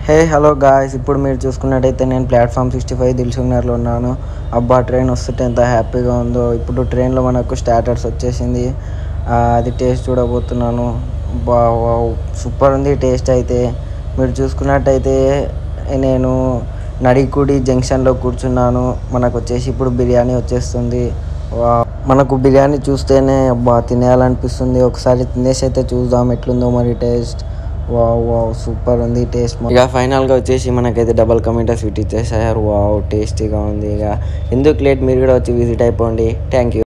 hey hello guys ఇప్పుడు మీరు చూసుకున్నట్టయితే నేను ప్లాట్ఫామ్ సిక్స్టీ ఫైవ్ దిల్సుఖ్నగర్లో ఉన్నాను అబ్బా ట్రైన్ వస్తుంటే ఎంత హ్యాపీగా ఉందో ఇప్పుడు ట్రైన్లో మనకు స్టార్టర్స్ వచ్చేసింది ఆ, అది టేస్ట్ చూడబోతున్నాను బా వావ్ సూపర్ ఉంది టేస్ట్ అయితే మీరు చూసుకున్నట్టయితే నేను నడికుడి జంక్షన్లో కూర్చున్నాను మనకు వచ్చేసి ఇప్పుడు బిర్యానీ వచ్చేస్తుంది వా మనకు బిర్యానీ చూస్తేనే అబ్బా తినేయాలనిపిస్తుంది ఒకసారి తినేసి అయితే చూద్దాం ఎట్లుందో మరి టేస్ట్ వావ్ వావ్ సూపర్ ఉంది టేస్ట్ ఇక ఫైనల్గా వచ్చేసి మనకైతే డబల్ కమిటా స్వీట్ ఇచ్చేసారు వావ్ టేస్టీగా ఉంది ఇక ఎందుకు లేట్ మీరు కూడా వచ్చి విజిట్ అయిపోండి థ్యాంక్ యూ